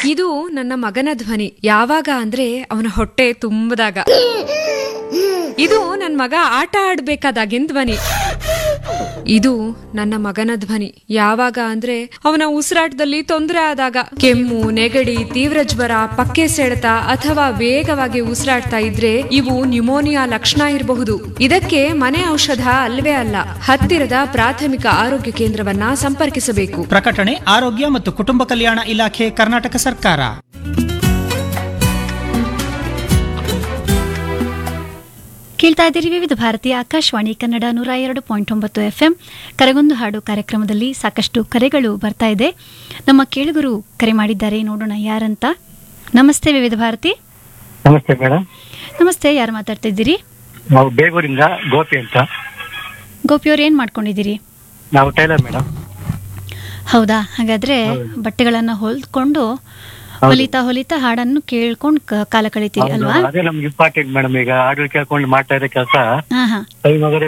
ಇದು ನನ್ನ ಮಗನ ಧ್ವನಿ ಯಾವಾಗ ಅಂದ್ರೆ ಅವನ ಹೊಟ್ಟೆ ತುಂಬದಾಗ ಇದು ನನ್ನ ಮಗ ಆಟ ಆಡ್ಬೇಕಾದಾಗಿನ ಧ್ವನಿ ಇದು ನನ್ನ ಮಗನ ಧ್ವನಿ ಯಾವಾಗ ಅಂದ್ರೆ ಅವನ ಉಸಿರಾಟದಲ್ಲಿ ತೊಂದರೆ ಆದಾಗ ಕೆಮ್ಮು ನೆಗಡಿ ತೀವ್ರ ಜ್ವರ ಪಕ್ಕೆ ಸೆಳೆತ ಅಥವಾ ವೇಗವಾಗಿ ಉಸಿರಾಡ್ತಾ ಇದ್ರೆ ಇವು ನ್ಯುಮೋನಿಯಾ ಲಕ್ಷಣ ಇರಬಹುದು ಇದಕ್ಕೆ ಮನೆ ಔಷಧ ಅಲ್ವೇ ಅಲ್ಲ ಹತ್ತಿರದ ಪ್ರಾಥಮಿಕ ಆರೋಗ್ಯ ಕೇಂದ್ರವನ್ನ ಸಂಪರ್ಕಿಸಬೇಕು ಪ್ರಕಟಣೆ ಆರೋಗ್ಯ ಮತ್ತು ಕುಟುಂಬ ಕಲ್ಯಾಣ ಇಲಾಖೆ ಕರ್ನಾಟಕ ಸರ್ಕಾರ ಕೇಳ್ತಾ ಇದ್ದೀರಿ ವಿವಿಧ ಭಾರತೀಯ ಆಕಾಶವಾಣಿ ಕನ್ನಡ ನೂರ ಎರಡು ಪಾಯಿಂಟ್ ಒಂಬತ್ತು ಎಫ್ಎಂ ಕರೆಗೊಂದು ಹಾಡು ಕಾರ್ಯಕ್ರಮದಲ್ಲಿ ಸಾಕಷ್ಟು ಕರೆಗಳು ಬರ್ತಾ ಇದೆ ನಮ್ಮ ಕೇಳುಗರು ಕರೆ ಮಾಡಿದ್ದಾರೆ ನೋಡೋಣ ಯಾರಂತ ನಮಸ್ತೆ ವಿವಿಧ ಭಾರತಿ ನಮಸ್ತೆ ಮೇಡಮ್ ನಮಸ್ತೆ ಯಾರು ಮಾತಾಡ್ತಿದ್ದೀರಿ ನಾವು ಬೇಗೂರಿಂದ ಗೋಪಿ ಅಂತ ಗೋಪಿಯವ್ರು ಏನ್ ಮಾಡ್ಕೊಂಡಿದ್ದೀರಿ ನಾವು ಟೈಲರ್ ಮೇಡಮ್ ಹೌದಾ ಹಾಗಾದ್ರೆ ಬಟ್ಟೆಗಳನ್ನ ಹೊಲ್ಕೊಂಡು ಹೊಲಿತಾ ಹೊಲಿತಾ ಹಾಡನ್ನು ಕೇಳ್ಕೊಂಡು ಕ- ಕಾಲ ಕಳಿತೀರಿ ಅಲ್ವಾ ಅದೇ ನಮ್ಗೆ ಇಂಪಾರ್ಟೆಂಟ್ ಮೇಡಮ್ ಈಗ ಹಾಡು ಕೇಳ್ಕೊಂಡು ಮಾಡ್ತಾ ಇರೋ ಕೆಲಸ ಹಾ ಹಾ ಟೈಮ್